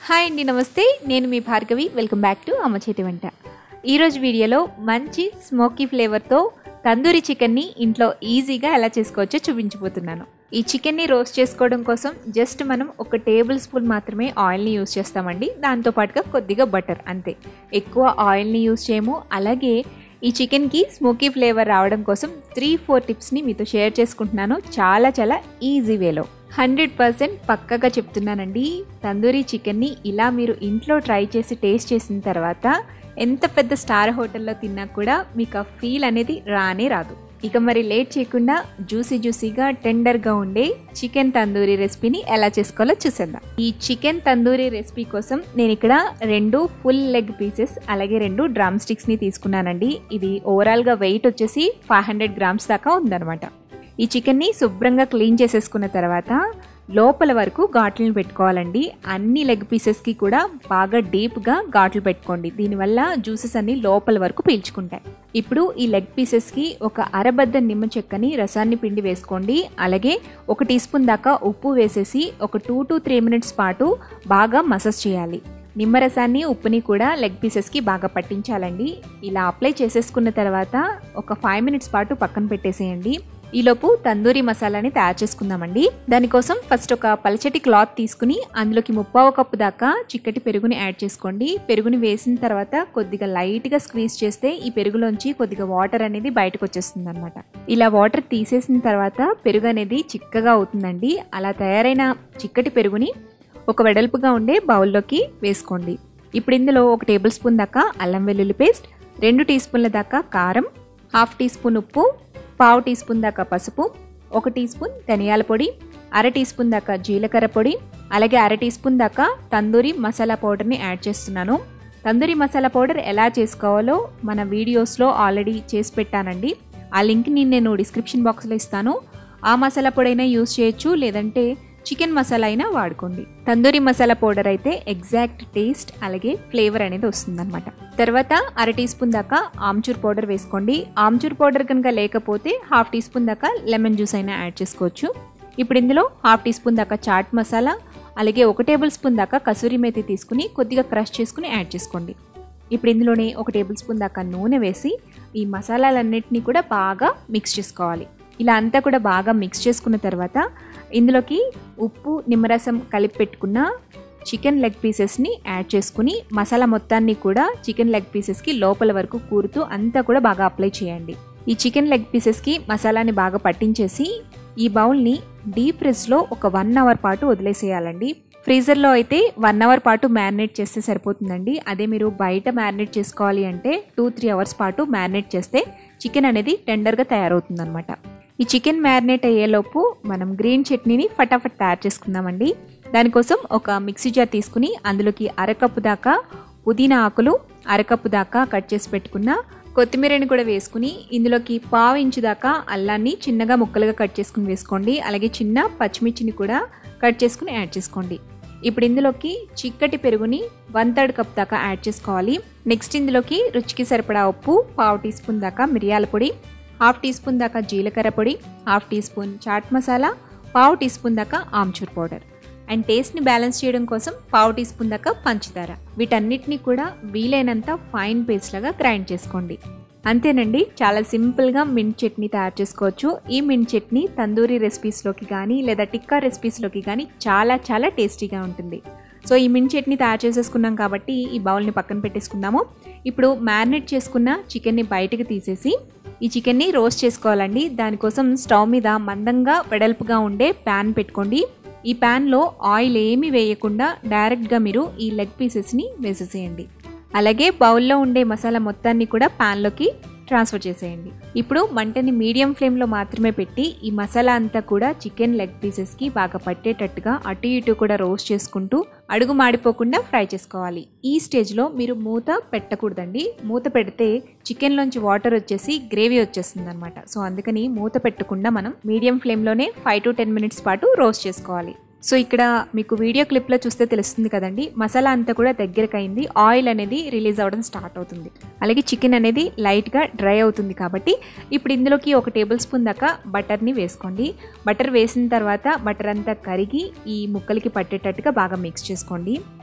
hi అండి నమస్తే నేను మీ భార్గవి వెల్కమ్ బ్యాక్ టు అమ్మ చేతి వంట ఈరోజు వీడియోలో మంచి స్మోకీ ఫ్లేవర్తో తందూరి చికెన్ని ఇంట్లో ఈజీగా ఎలా చేసుకోవచ్చో చూపించబోతున్నాను ఈ చికెన్ని రోస్ట్ చేసుకోవడం కోసం జస్ట్ మనం ఒక టేబుల్ స్పూన్ మాత్రమే ఆయిల్ని యూస్ చేస్తామండి దాంతోపాటుగా కొద్దిగా బటర్ అంతే ఎక్కువ ఆయిల్ని యూస్ చేయము అలాగే ఈ చికెన్కి స్మోకీ ఫ్లేవర్ రావడం కోసం త్రీ ఫోర్ టిప్స్ని మీతో షేర్ చేసుకుంటున్నాను చాలా చాలా ఈజీ వేలో హండ్రెడ్ పర్సెంట్ పక్కగా చెప్తున్నానండి తందూరి చికెన్ని ఇలా మీరు ఇంట్లో ట్రై చేసి టేస్ట్ చేసిన తర్వాత ఎంత పెద్ద స్టార్ హోటల్లో తిన్నా కూడా మీకు ఆ ఫీల్ అనేది రానే రాదు ఇక మరి లేట్ చేయకుండా జ్యూసీ జ్యూసీగా టెండర్గా ఉండే చికెన్ తందూరి రెసిపీని ఎలా చేసుకోవాలో చూసేద్దాం ఈ చికెన్ తందూరి రెసిపీ కోసం నేను ఇక్కడ రెండు ఫుల్ లెగ్ పీసెస్ అలాగే రెండు డ్రమ్ స్టిక్స్ని తీసుకున్నానండి ఇది ఓవరాల్గా వెయిట్ వచ్చేసి ఫైవ్ హండ్రెడ్ గ్రామ్స్ దాకా ఉందన్నమాట ఈ చికెన్ని శుభ్రంగా క్లీన్ చేసేసుకున్న తర్వాత లోపల వరకు ఘాట్లను పెట్టుకోవాలండి అన్ని లెగ్ పీసెస్కి కూడా బాగా డీప్గా ఘాట్లు పెట్టుకోండి దీనివల్ల జ్యూసెస్ అన్ని లోపల వరకు పీల్చుకుంటాయి ఇప్పుడు ఈ లెగ్ పీసెస్కి ఒక అరబద్ద నిమ్మ చెక్కని రసాన్ని పిండి వేసుకోండి అలాగే ఒక టీ స్పూన్ దాకా ఉప్పు వేసేసి ఒక టూ టు త్రీ మినిట్స్ పాటు బాగా మసాజ్ చేయాలి నిమ్మరసాన్ని ఉప్పుని కూడా లెగ్ పీసెస్కి బాగా పట్టించాలండి ఇలా అప్లై చేసేసుకున్న తర్వాత ఒక ఫైవ్ మినిట్స్ పాటు పక్కన పెట్టేసేయండి ఈలోపు తందూరి మసాలాని తయారు చేసుకుందామండి దానికోసం ఫస్ట్ ఒక పలచటి క్లాత్ తీసుకుని అందులోకి ముప్పావు కప్పు దాకా చిక్కటి పెరుగుని యాడ్ చేసుకోండి పెరుగుని వేసిన తర్వాత కొద్దిగా లైట్గా స్క్వీజ్ చేస్తే ఈ పెరుగులోంచి కొద్దిగా వాటర్ అనేది బయటకు వచ్చేస్తుంది అనమాట ఇలా వాటర్ తీసేసిన తర్వాత పెరుగు అనేది చిక్కగా అవుతుందండి అలా తయారైన చిక్కటి పెరుగుని ఒక వెడల్పుగా ఉండే బౌల్లోకి వేసుకోండి ఇప్పుడు ఇందులో ఒక టేబుల్ స్పూన్ దాకా అల్లం వెల్లుల్లి పేస్ట్ రెండు టీ స్పూన్ల దాకా కారం హాఫ్ టీ స్పూన్ ఉప్పు పావు టీ స్పూన్ దాకా పసుపు ఒక టీ స్పూన్ ధనియాల పొడి అర టీ స్పూన్ దాకా జీలకర్ర పొడి అలాగే అర టీ స్పూన్ దాకా తందూరి మసాలా పౌడర్ని యాడ్ చేస్తున్నాను తందూరి మసాలా పౌడర్ ఎలా చేసుకోవాలో మన వీడియోస్లో ఆల్రెడీ చేసి పెట్టానండి ఆ లింక్ని నేను డిస్క్రిప్షన్ బాక్స్లో ఇస్తాను ఆ మసాలా పొడి అయినా యూస్ చేయొచ్చు లేదంటే చికెన్ మసాలా అయినా వాడుకోండి తందూరి మసాలా పౌడర్ అయితే ఎగ్జాక్ట్ టేస్ట్ అలాగే ఫ్లేవర్ అనేది వస్తుందన్నమాట తర్వాత అర టీ స్పూన్ దాకా ఆమ్చూర్ పౌడర్ వేసుకోండి ఆమ్చూర్ పౌడర్ కనుక లేకపోతే హాఫ్ టీ స్పూన్ దాకా లెమన్ జ్యూస్ అయినా యాడ్ చేసుకోవచ్చు ఇప్పుడు ఇందులో హాఫ్ టీ స్పూన్ దాకా చాట్ మసాలా అలాగే ఒక టేబుల్ స్పూన్ దాకా కసూరి మేతి తీసుకుని కొద్దిగా క్రష్ చేసుకుని యాడ్ చేసుకోండి ఇప్పుడు ఇందులోనే ఒక టేబుల్ స్పూన్ దాకా నూనె వేసి ఈ మసాలాలన్నింటినీ కూడా బాగా మిక్స్ చేసుకోవాలి ఇలా అంతా కూడా బాగా మిక్స్ చేసుకున్న తర్వాత ఇందులోకి ఉప్పు నిమ్మరసం కలిపి పెట్టుకున్న చికెన్ లెగ్ పీసెస్ని యాడ్ చేసుకుని మసాలా మొత్తాన్ని కూడా చికెన్ లెగ్ పీసెస్కి లోపల వరకు కూరుతూ అంతా కూడా బాగా అప్లై చేయండి ఈ చికెన్ లెగ్ పీసెస్కి మసాలాని బాగా పట్టించేసి ఈ బౌల్ని డీప్ ఫ్రిడ్జ్లో ఒక వన్ అవర్ పాటు వదిలేసేయాలండి ఫ్రీజర్లో అయితే వన్ అవర్ పాటు మ్యారినేట్ చేస్తే సరిపోతుందండి అదే మీరు బయట మ్యారినేట్ చేసుకోవాలి అంటే టూ త్రీ అవర్స్ పాటు మ్యారినేట్ చేస్తే చికెన్ అనేది టెండర్గా తయారవుతుందన్నమాట ఈ చికెన్ మ్యారినేట్ అయ్యేలోపు మనం గ్రీన్ చట్నీని ఫటాఫట్ తయారు చేసుకుందామండి దానికోసం ఒక మిక్సీ జార్ తీసుకుని అందులోకి అరకప్పు దాకా పుదీనా ఆకులు అరకప్పు దాకా కట్ చేసి పెట్టుకున్న కొత్తిమీరని కూడా వేసుకుని ఇందులోకి పావు ఇంచు దాకా అల్లాన్ని చిన్నగా ముక్కలుగా కట్ చేసుకుని వేసుకోండి అలాగే చిన్న పచ్చిమిర్చిని కూడా కట్ చేసుకుని యాడ్ చేసుకోండి ఇప్పుడు ఇందులోకి చిక్కటి పెరుగుని వన్ థర్డ్ కప్ దాకా యాడ్ చేసుకోవాలి నెక్స్ట్ ఇందులోకి రుచికి సరిపడా ఉప్పు పావు టీ స్పూన్ దాకా మిరియాల పొడి హాఫ్ టీ స్పూన్ దాకా జీలకర్ర పొడి half teaspoon chaat masala పావు టీ స్పూన్ దాకా ఆమ్చూర్ పౌడర్ అండ్ టేస్ట్ని బ్యాలెన్స్ చేయడం కోసం పావు టీ స్పూన్ దాకా పంచదార వీటన్నిటిని కూడా వీలైనంత ఫైన్ పేస్ట్ లాగా గ్రైండ్ చేసుకోండి అంతేనండి చాలా సింపుల్గా మింట్ చట్నీ తయారు చేసుకోవచ్చు ఈ మింట్ చట్నీ తందూరి రెసిపీస్లోకి కానీ లేదా టిక్కా రెసిపీస్లోకి కానీ చాలా చాలా టేస్టీగా ఉంటుంది సో ఈ మింట్ చట్నీ తయారు చేసేసుకున్నాం కాబట్టి ఈ బౌల్ని పక్కన పెట్టేసుకుందాము ఇప్పుడు మ్యారినేట్ చేసుకున్న చికెన్ని బయటకు తీసేసి ఈ చికెన్ని రోస్ట్ చేసుకోవాలండి దానికోసం స్టవ్ మీద మందంగా వెడల్పుగా ఉండే ప్యాన్ పెట్టుకోండి ఈ ప్యాన్లో ఆయిల్ ఏమీ వేయకుండా డైరెక్ట్గా మీరు ఈ లెగ్ పీసెస్ని వేసేసేయండి అలాగే బౌల్లో ఉండే మసాలా మొత్తాన్ని కూడా ప్యాన్లోకి ట్రాన్స్ఫర్ చేసేయండి ఇప్పుడు మంటని మీడియం ఫ్లేమ్లో మాత్రమే పెట్టి ఈ మసాలా అంతా కూడా చికెన్ లెగ్ పీసెస్కి బాగా పట్టేటట్టుగా అటు ఇటు కూడా రోస్ట్ చేసుకుంటూ అడుగు మాడిపోకుండా ఫ్రై చేసుకోవాలి ఈ స్టేజ్లో మీరు మూత పెట్టకూడదండి మూత పెడితే చికెన్లోంచి వాటర్ వచ్చేసి గ్రేవీ వచ్చేస్తుంది అనమాట సో అందుకని మూత పెట్టకుండా మనం మీడియం ఫ్లేమ్లోనే ఫైవ్ టు టెన్ మినిట్స్ పాటు రోస్ట్ చేసుకోవాలి సో ఇక్కడ మీకు వీడియో క్లిప్లో చూస్తే తెలుస్తుంది కదండి మసాలా అంతా కూడా దగ్గరకు అయింది ఆయిల్ అనేది రిలీజ్ అవ్వడం స్టార్ట్ అవుతుంది అలాగే చికెన్ అనేది లైట్గా డ్రై అవుతుంది కాబట్టి ఇప్పుడు ఇందులోకి ఒక టేబుల్ స్పూన్ దాకా బటర్ని వేసుకోండి బటర్ వేసిన తర్వాత బటర్ అంతా కరిగి ఈ ముక్కలకి పట్టేటట్టుగా బాగా మిక్స్ చేసుకోండి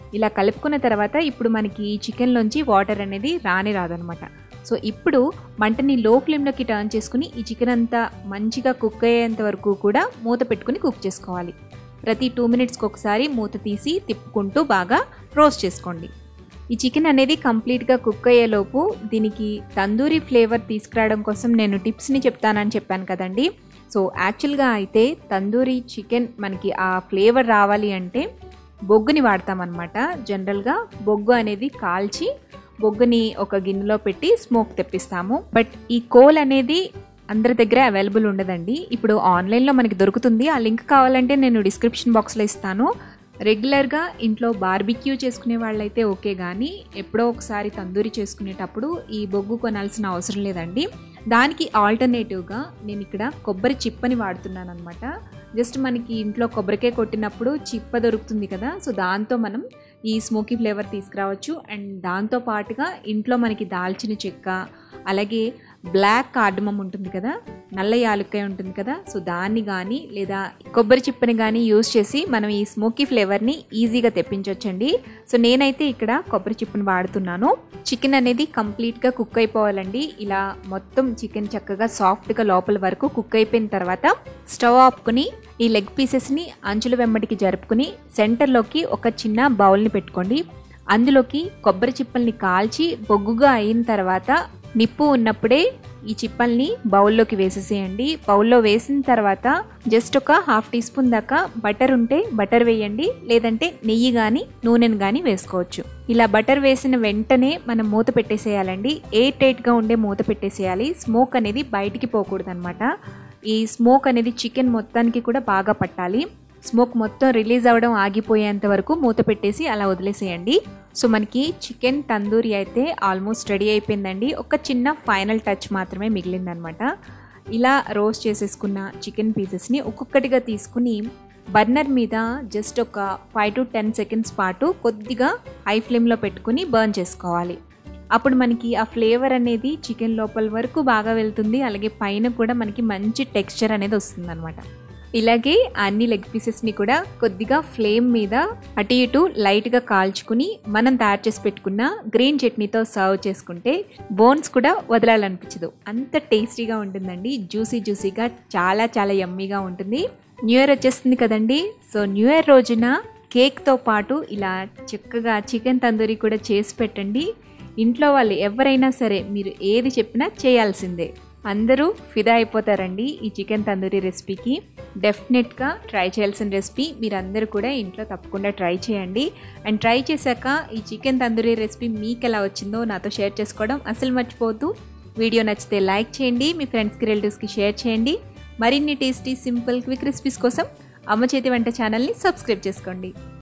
ఇలా కలుపుకున్న తర్వాత ఇప్పుడు మనకి ఈ చికెన్లోంచి వాటర్ అనేది రాని రాదనమాట సో ఇప్పుడు మంటని లో ఫ్లేమ్లోకి టర్న్ చేసుకుని ఈ చికెన్ అంతా మంచిగా కుక్ అయ్యేంత వరకు కూడా మూత పెట్టుకుని కుక్ చేసుకోవాలి ప్రతి టూ మినిట్స్కి ఒకసారి మూత తీసి తిప్పుకుంటూ బాగా రోస్ట్ చేసుకోండి ఈ చికెన్ అనేది కంప్లీట్గా కుక్ అయ్యేలోపు దీనికి తందూరి ఫ్లేవర్ తీసుకురావడం కోసం నేను టిప్స్ని చెప్తానని చెప్పాను కదండి సో యాక్చువల్గా అయితే తందూరి చికెన్ మనకి ఆ ఫ్లేవర్ రావాలి అంటే బొగ్గుని వాడతామన్నమాట జనరల్గా బొగ్గు అనేది కాల్చి బొగ్గుని ఒక గిన్నెలో పెట్టి స్మోక్ తెప్పిస్తాము బట్ ఈ కోల్ అనేది అందరి దగ్గర అవైలబుల్ ఉండదండి ఇప్పుడు ఆన్లైన్లో మనకి దొరుకుతుంది ఆ లింక్ కావాలంటే నేను డిస్క్రిప్షన్ బాక్స్లో ఇస్తాను రెగ్యులర్గా ఇంట్లో బార్బిక్యూ చేసుకునే వాళ్ళైతే ఓకే కానీ ఎప్పుడో ఒకసారి తందూరి చేసుకునేటప్పుడు ఈ బొగ్గు కొనాల్సిన అవసరం లేదండి దానికి ఆల్టర్నేటివ్గా నేను ఇక్కడ కొబ్బరి చిప్పని వాడుతున్నాను అనమాట జస్ట్ మనకి ఇంట్లో కొబ్బరికాయ కొట్టినప్పుడు చిప్ప దొరుకుతుంది కదా సో దాంతో మనం ఈ స్మోకీ ఫ్లేవర్ తీసుకురావచ్చు అండ్ దాంతో పాటుగా ఇంట్లో మనకి దాల్చిన చెక్క అలాగే బ్లాక్ కార్డమం ఉంటుంది కదా నల్ల యాలుక్కాయ ఉంటుంది కదా సో దాన్ని కానీ లేదా కొబ్బరి చిప్పని కానీ యూజ్ చేసి మనం ఈ స్మోకీ ఫ్లేవర్ని ఈజీగా తెప్పించవచ్చండి సో నేనైతే ఇక్కడ కొబ్బరి చిప్పని వాడుతున్నాను చికెన్ అనేది కంప్లీట్గా కుక్ అయిపోవాలండి ఇలా మొత్తం చికెన్ చక్కగా సాఫ్ట్గా లోపల వరకు కుక్ అయిపోయిన తర్వాత స్టవ్ ఆపుకుని ఈ లెగ్ పీసెస్ని అంచుల వెంబడికి జరుపుకుని సెంటర్లోకి ఒక చిన్న బౌల్ని పెట్టుకోండి అందులోకి కొబ్బరి చిప్పల్ని కాల్చి బొగ్గుగా అయిన తర్వాత నిప్పు ఉన్నప్పుడే ఈ చిప్పల్ని బౌల్లోకి వేసేసేయండి బౌల్లో వేసిన తర్వాత జస్ట్ ఒక హాఫ్ టీ స్పూన్ దాకా బటర్ ఉంటే బటర్ వేయండి లేదంటే నెయ్యి కానీ నూనెను కానీ వేసుకోవచ్చు ఇలా బటర్ వేసిన వెంటనే మనం మూత పెట్టేసేయాలండి ఎయిర్ టైట్గా ఉండే మూత పెట్టేసేయాలి స్మోక్ అనేది బయటికి పోకూడదు అనమాట ఈ స్మోక్ అనేది చికెన్ మొత్తానికి కూడా బాగా పట్టాలి స్మోక్ మొత్తం రిలీజ్ అవ్వడం ఆగిపోయేంత వరకు మూత పెట్టేసి అలా వదిలేసేయండి సో మనకి చికెన్ తందూరి అయితే ఆల్మోస్ట్ రెడీ అయిపోయిందండి ఒక చిన్న ఫైనల్ టచ్ మాత్రమే మిగిలిందనమాట ఇలా రోస్ట్ చేసేసుకున్న చికెన్ పీసెస్ని ఒక్కొక్కటిగా తీసుకుని బర్నర్ మీద జస్ట్ ఒక ఫైవ్ టు టెన్ సెకండ్స్ పాటు కొద్దిగా హై ఫ్లేమ్లో పెట్టుకుని బర్న్ చేసుకోవాలి అప్పుడు మనకి ఆ ఫ్లేవర్ అనేది చికెన్ లోపల వరకు బాగా వెళ్తుంది అలాగే పైన కూడా మనకి మంచి టెక్స్చర్ అనేది వస్తుంది అనమాట ఇలాగే అన్ని లెగ్ పీసెస్ని కూడా కొద్దిగా ఫ్లేమ్ మీద అటు ఇటు లైట్గా కాల్చుకుని మనం తయారు చేసి పెట్టుకున్న గ్రీన్ చట్నీతో సర్వ్ చేసుకుంటే బోన్స్ కూడా వదలాలనిపించదు అంత టేస్టీగా ఉంటుందండి జ్యూసీ జ్యూసీగా చాలా చాలా యమ్మీగా ఉంటుంది న్యూ ఇయర్ వచ్చేస్తుంది కదండి సో న్యూ ఇయర్ రోజున కేక్తో పాటు ఇలా చక్కగా చికెన్ తందూరి కూడా చేసి పెట్టండి ఇంట్లో వాళ్ళు ఎవరైనా సరే మీరు ఏది చెప్పినా చేయాల్సిందే అందరూ ఫిదా అయిపోతారండి ఈ చికెన్ తందూరి రెసిపీకి డెఫినెట్గా ట్రై చేయాల్సిన రెసిపీ మీరందరూ కూడా ఇంట్లో తప్పకుండా ట్రై చేయండి అండ్ ట్రై చేశాక ఈ చికెన్ తందూరి రెసిపీ మీకు ఎలా వచ్చిందో నాతో షేర్ చేసుకోవడం అసలు మర్చిపోతూ వీడియో నచ్చితే లైక్ చేయండి మీ ఫ్రెండ్స్కి రిలేటివ్స్కి షేర్ చేయండి మరిన్ని టేస్టీ సింపుల్ క్విక్ రెసిపీస్ కోసం అమ్మ చేతి వంట ఛానల్ని సబ్స్క్రైబ్ చేసుకోండి